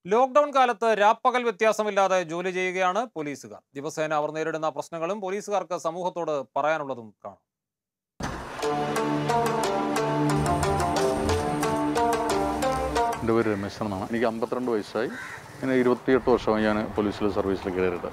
lockdown കാലത്ത് രാപ്പകൽ വ്യത്യാസമില്ലാതെ ജോലി ചെയ്യുകയാണ് പോലീസുകാർ ദിവസേന അവർ നേരിടുന്ന പ്രശ്നങ്ങളും പോലീസുകാർക്ക് സമൂഹത്തോട് പറയാനുള്ളതും കാണാം എൻ്റെ പേര് രമേശൻ എന്നാണ് എനിക്ക് അമ്പത്തിരണ്ട് വയസ്സായി പിന്നെ ഇരുപത്തിയെട്ട് വർഷമായി ഞാൻ പോലീസിൽ സർവീസിൽ കയറിയിട്ട്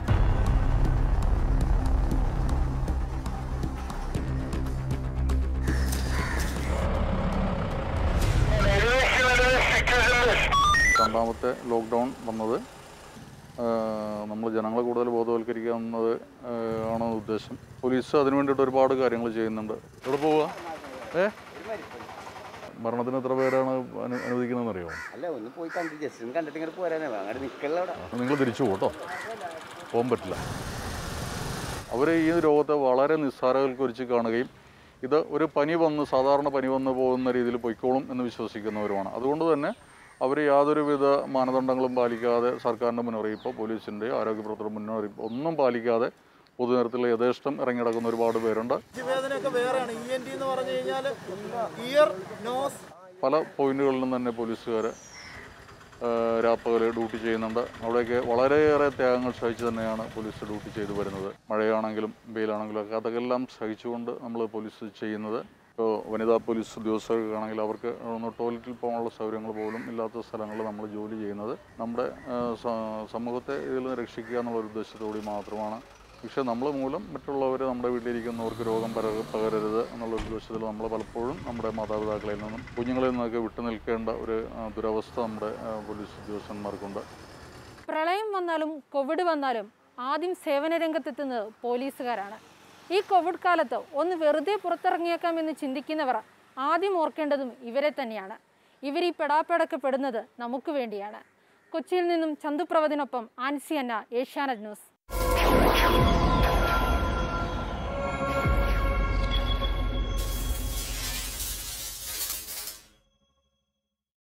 രണ്ടാമത്തെ ലോക്ക്ഡൗൺ വന്നത് നമ്മൾ ജനങ്ങളെ കൂടുതൽ ബോധവൽക്കരിക്കുക എന്നത് ആ, ആണ് ഉദ്ദേശം പോലീസ് അതിനു വേണ്ടിയിട്ട് ഒരുപാട് കാര്യങ്ങൾ ചെയ്യുന്നുണ്ട് എവിടെ പോവുക ഏ മരണത്തിന് എത്ര പേരാണ് അനു അനുവദിക്കുന്നതെന്ന് അറിയാമോ അല്ല ഒന്ന് പോയി കണ്ട് ജസ്റ്റ് ഒന്ന് കണ്ടിട്ട് ഇങ്ങനെ പോരാനേ അങ്ങനെ നിൽക്കല്ല അവിടെ നിങ്ങൾ തിരിച്ചു പോട്ടോ പോകാൻ പറ്റില്ല അവർ ഈ രോഗത്തെ വളരെ നിസ്സാരവൽക്കരിച്ച് കാണുകയും ഇത് ഒരു പനി വന്ന് സാധാരണ പനി വന്ന് പോകുന്ന രീതിയിൽ പൊയ്ക്കോളും എന്ന് വിശ്വസിക്കുന്നവരുമാണ് അതുകൊണ്ട് തന്നെ അവർ യാതൊരുവിധ മാനദണ്ഡങ്ങളും പാലിക്കാതെ സർക്കാരിൻ്റെ മുന്നറിയിപ്പോ പോലീസിൻ്റെ ആരോഗ്യപ്രവർത്തകരുടെ മുന്നറിയിപ്പ് ഒന്നും പാലിക്കാതെ പൊതുനിരത്തിൽ യഥേഷ്ടം ഇറങ്ങിടക്കുന്ന ഒരുപാട് പേരുണ്ട് വേദനയൊക്കെ വേറെയാണ് ഇ എൻ ടി എന്ന് പറഞ്ഞു കഴിഞ്ഞാൽ ഇയർ നോസ് പല പോയിന്റുകളിലും തന്നെ പോലീസുകാർ രാപ്പകൽ ഡ്യൂട്ടി ചെയ്യുന്നുണ്ട് അവിടെയൊക്കെ വളരെയേറെ ത്യാഗങ്ങൾ സഹിച്ച് തന്നെയാണ് പോലീസ് ഡ്യൂട്ടി ചെയ്തു വരുന്നത് മഴയാണെങ്കിലും വെയിലാണെങ്കിലും ഒക്കെ അതൊക്കെല്ലാം സഹിച്ചുകൊണ്ട് നമ്മൾ പോലീസ് ചെയ്യുന്നത് ഇപ്പോൾ വനിതാ പോലീസ് ഉദ്യോഗസ്ഥർക്കാണെങ്കിൽ അവർക്ക് ഒന്ന് ടോയ്ലറ്റിൽ പോകാനുള്ള സൗകര്യങ്ങൾ പോലും ഇല്ലാത്ത സ്ഥലങ്ങളിൽ നമ്മൾ ജോലി ചെയ്യുന്നത് നമ്മുടെ ആ, സ- സമൂഹത്തെ ഇതിൽ നിന്ന് രക്ഷിക്കുക എന്നുള്ള ഒരു ഉദ്ദേശത്തോടെ മാത്രമാണ് പക്ഷേ നമ്മൾ മൂലം മറ്റുള്ളവർ നമ്മുടെ വീട്ടിലിരിക്കുന്നവർക്ക് രോഗം പര പകരരുത് എന്നുള്ള ഒരു ഉദ്ദേശത്തിൽ നമ്മൾ പലപ്പോഴും നമ്മുടെ മാതാപിതാക്കളിൽ നിന്നും കുഞ്ഞുങ്ങളിൽ നിന്നൊക്കെ വിട്ടു നിൽക്കേണ്ട ഒരു ആ, ദുരവസ്ഥ നമ്മുടെ ആ, പോലീസ് ഉദ്യോഗസ്ഥന്മാർക്കുണ്ട് പ്രളയം വന്നാലും കോവിഡ് വന്നാലും ആദ്യം സേവന രംഗത്തെത്തുന്നത് പോലീസുകാരാണ് ഈ കോവിഡ് കാലത്ത് ഒന്ന് വെറുതെ പുറത്തിറങ്ങിയേക്കാം എന്ന് ചിന്തിക്കുന്നവർ ആദ്യം ഓർക്കേണ്ടതും ഇവരെ തന്നെയാണ് ഇവർ ഈ പെടാപ്പെടൊക്കെ പെടുന്നത് നമുക്ക് വേണ്ടിയാണ് കൊച്ചിയിൽ നിന്നും ചന്തുപ്രവതിനൊപ്പം ആൻസി അന്ന ഏഷ്യാനെറ്റ് ന്യൂസ്